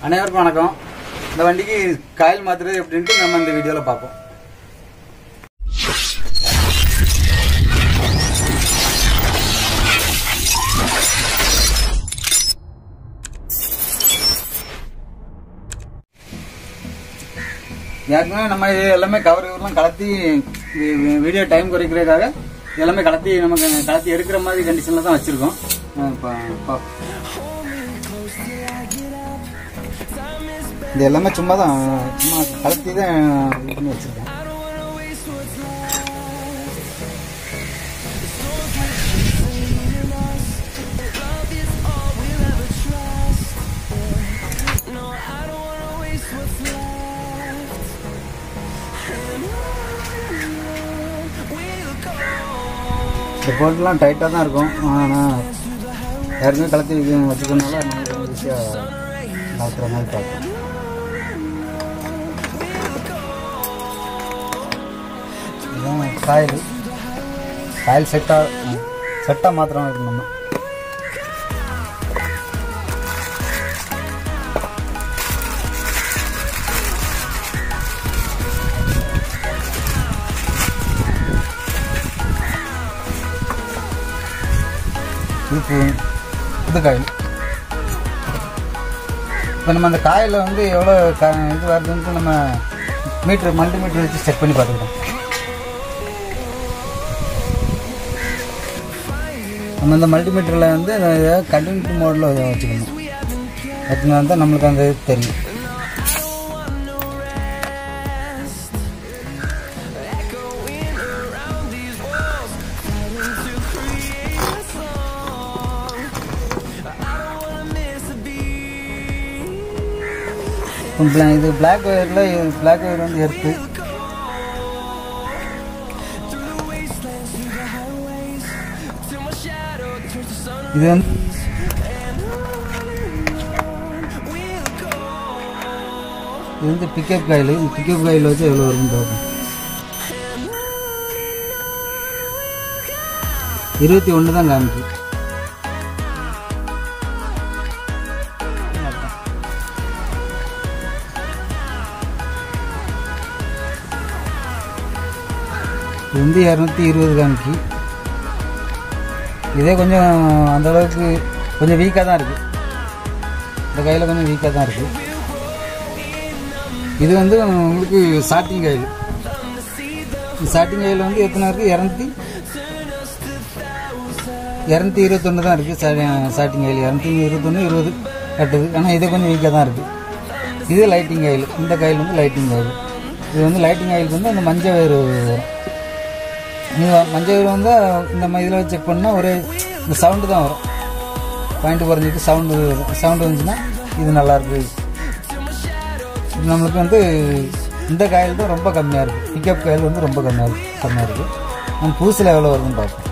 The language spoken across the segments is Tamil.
அனைவருக்கும் வணக்கம் இந்த வண்டிக்கு காயில் மாத்துறது எப்படின்ட்டு நம்ம இந்த வீடியோவில் பார்ப்போம் ஏற்கனவே நம்ம இது எல்லாமே கவர் கவர்லாம் கலத்தி வி- வீடியோ டைம் குறைக்கிறதுக்காக இது எல்லாமே கலத்தி நமக்கு கலத்தி எடுக்கிற மாதிரி கண்டிஷனில் தான் வச்சுருக்கோம் இப்போ இது எல்லாமே சும்மா தான் சும்மா கலத்தி தான் இது பண்ணி வச்சிருக்கேன் இந்த போல்ட்லாம் டைட்டாக தான் இருக்கும் ஆனால் ஏற்கனவே கலத்தி வைக்க- வச்சுக்கனால நமக்கு ஈஸியாக கலத்துற மாதிரி பார்க்கும் இதுதான் காயில் காயில் செட்டாக செட்டாக மாத்திரம் இருக்கு நம்ம இது பு- புது காயில் இப்போ நம்ம அந்த காயில் வந்து எவ்வளோ க இது வருதுன்ட்டு நம்ம மீட்ரு மல்டி மீட்ரு வச்சு செக் பண்ணி பார்த்துக்கிட்டோம் நம்ம இந்த மல்டிமீட்டரில் வந்து கண்டினியூட்டி மோடில் வச்சுக்கணும் வச்சுனா தான் நம்மளுக்கு அந்த இது தெரியும் இப்போ bla- இது பிளாக் ஒயரில் பிளாக் ஒயர் வந்து எடுத்து இது வந்து இது வந்து பிக்கப் காயில் இந்த பிக்கப் காயில் வச்சு எவ்வளோ வரும்னு பார்ப்போம் இருபத்தி ஒன்று தான் காமிக்கு இது வந்து இரநூத்தி இருபது காமிக்கு இதே கொஞ்சம் அந்த அளவுக்கு கொஞ்சம் வீக்காக தான் இருக்குது இந்த கையில் கொஞ்சம் வீக்காக தான் இருக்குது இது வந்து உங்களுக்கு ஸ்டார்டிங் கையில் ஸ்டார்டிங் கையில் வந்து எத்தனை இருக்குது இரநூத்தி இரநூத்தி இருபத்தொன்று தான் இருக்குது ஸ்டார்டிங் கையில் இரநூத்தி இருபத்தொன்று இருபது கட்டுது ஆனால் இது கொஞ்சம் வீக்காக தான் இருக்குது இது லைட்டிங் ஆயில் இந்த கையில் வந்து லைட்டிங் ஆயில் இது வந்து லைட்டிங் ஆயிலுக்கு வந்து அந்த மஞ்சள் வயிறு வரும் இது மஞ்சள் வயிறு வந்து இந்த மாதிரி இதில் செக் பண்ணால் ஒரே இந்த சவுண்டு தான் வரும் பாயிண்ட் குறைஞ்சிட்டு சவுண்டு சவுண்டு வந்துச்சுன்னா இது நல்லா இருக்கு இது நம்மளுக்கு வந்து இந்த காயில் தான் ரொம்ப கம்மியாக இருக்குது பிக்கப் காயில் வந்து ரொம்ப கம்மியாக இருக்கு கம்மியாக இருக்குது நம்ம புதுசில் எவ்வளோ வருதுன்னு பார்ப்போம்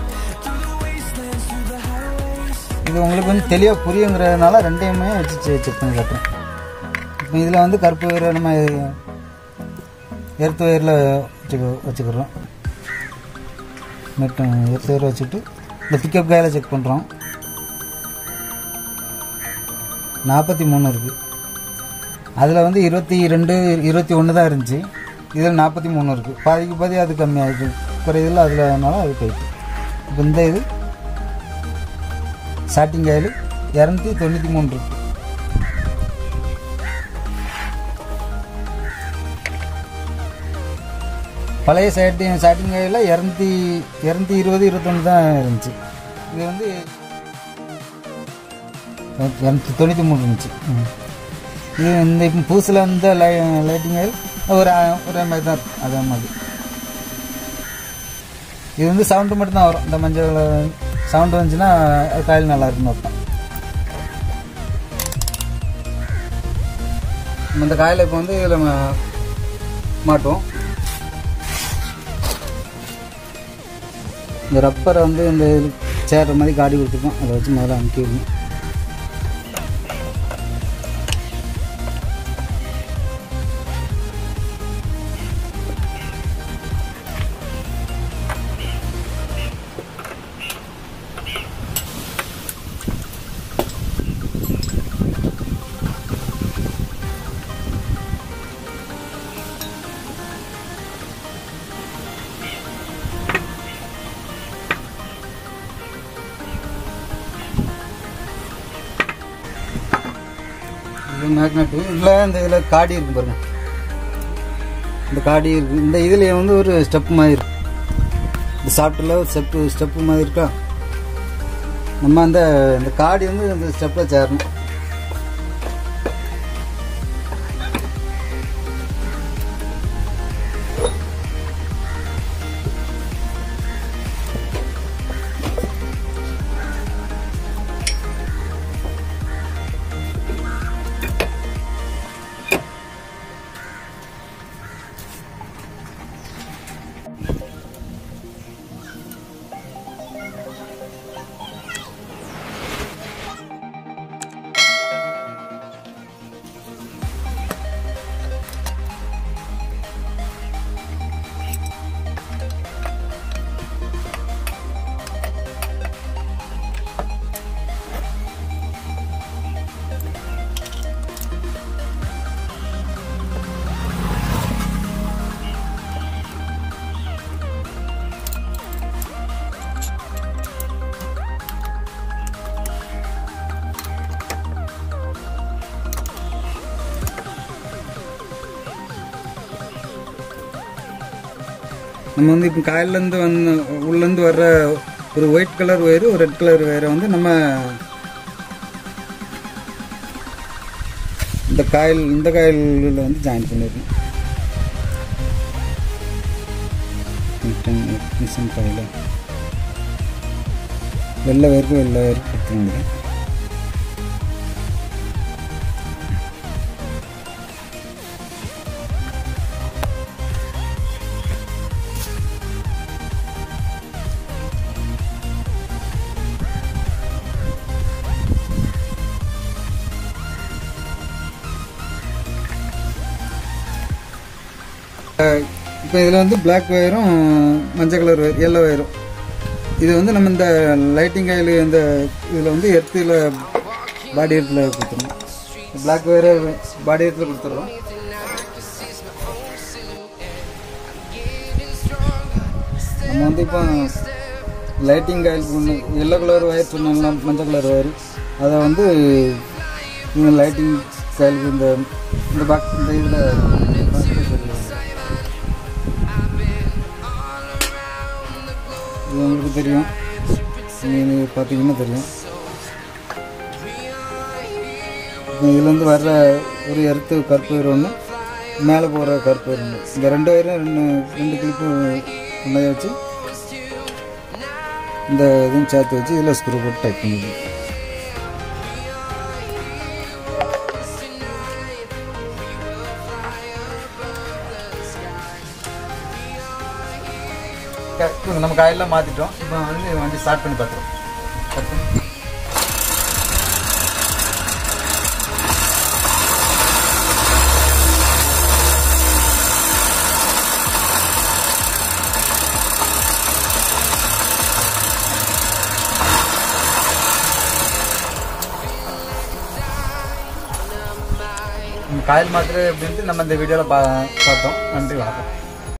இது உங்களுக்கு கொஞ்சம் தெளிவாக புரியுங்கிறதுனால ரெண்டையுமே வச்சு செ- செக் பண்ணி காட்டுறேன் இப்போ இதில் வந்து கருப்பு வயிறு நம்ம எர்த்து வயரில் வச்சுக்க வச்சுக்கிறோம் நெட்டு எர்த்து வயர் வச்சுட்டு இந்த பிக்கப் காயில் செக் பண்ணுறோம் நாற்பத்தி மூணு இருக்குது அதில் வந்து இருபத்தி ரெண்டு இருபத்தி ஒன்று தான் இருந்துச்சு இதில் நாற்பத்தி மூணு இருக்குது பாதிக்கு பாதி அது கம்மியாகிட்டு குறையுதில்ல அதில் அதனால அது போயிட்டு இப்போ இந்த இது ஸ்டார்டிங் ஆயில் இரநூத்தி தொண்ணூற்றி மூணு இருக்கு பழைய ஸ்டார்டிங் ஸ்டார்டிங் ஆயில் இரநூத்தி இரநூத்தி இருபது இருபத்தொன்று தான் இருந்துச்சு இது வந்து இரநூத்தி தொண்ணூற்றி மூணு இருந்துச்சு ம். இது இந்த இப்போ புதுசில் வந்த லை லைட்டிங் ஆயில் ஒரு அ- ஒரே மாதிரி தான் இருக்கும் அதே மாதிரி இது வந்து சவுண்டு மட்டும் தான் வரும் இந்த மஞ்சள் சவுண்டு வந்துச்சுன்னா அது காயில் நல்லா இருக்குன்னு அர்த்தம் நம்ம இந்த காயில் இப்போ வந்து இதில் மாட்டுவோம் இந்த ரப்பரை வந்து இந்த சேர்ற மாதிரி காடி கொடுத்துருக்கோம் அதை வச்சு முதல்ல அமுக்கி விடணும் இது மேக்னெட்டு இதில் இந்த இதில் காடி இருக்கு பாருங்க இந்த காடி இருக்கு இந்த இதுல வந்து ஒரு ஸ்டெப் மாதிரி இருக்கு இந்த சாப்பிட்டுல ஒரு ஸ்டெப்பு ஸ்டெப்பு மாதிரி இருக்கா நம்ம அந்த இந்த காடி வந்து இந்த ஸ்டெப்பில் சேரணும் நம்ம வந்து இப்போ காயிலேருந்து வந்து உள்ளேருந்து வர்ற ஒரு ஒயிட் கலர் ஒயரு ஒரு ரெட் கலர் ஒயரை வந்து நம்ம இந்த காயில் இந்த காயிலில் வந்து ஜாயின் பண்ணிடணும் மிஷின் காயில் வெள்ளை வயருக்கு வெள்ளை வயருக்கு கொடுத்துருங்க இப்போ இதில் வந்து Black ஒயரும் மஞ்சள் கலர் ஒயர் எல்லோ ஒயரும் இது வந்து நம்ம இந்த லைட்டிங் ஆயில் இந்த இதில் வந்து எர்த்தில் பாடி எர்த்தில் கொடுத்துருவோம் Black ஒயரை பாடி எர்த்தில் கொடுத்துட்றோம் நம்ம வந்து இப்போ lighting oil yellow colour wire சொன்னாங்களா மஞ்சள் கலர் ஒயர் அதை வந்து இந்த லைட்டிங் ஸ்டைலுக்கு இந்த இந்த பாக்ஸ் இந்த இதில் இது உங்களுக்கு தெரியும் நீங்கள் பார்த்தீங்கன்னா தெரியும் இப்போ இதுலேருந்து வர்ற ஒரு எருத்து கருப்பு வயிறு ஒன்று மேலே போகிற கருப்பு வயிறு ஒன்று இந்த ரெண்டு வயிறும் ரெண்டு ரெண்டு கிளிப்பு ஒன்றைய வச்சு இந்த இதுவும் சேர்த்து வச்சு இதில் ஸ்க்ரூ போட்டு டைப் பண்ணிடுது நம்ம காயெல்லாம் மாற்றிட்டோம் இப்போ வந்து வண்டி ஸ்டார்ட் பண்ணி பார்த்துருவோம் காயில் மாத்திரை அப்படின்ட்டு நம்ம இந்த வீடியோவில் பா பார்த்தோம் நன்றி வணக்கம்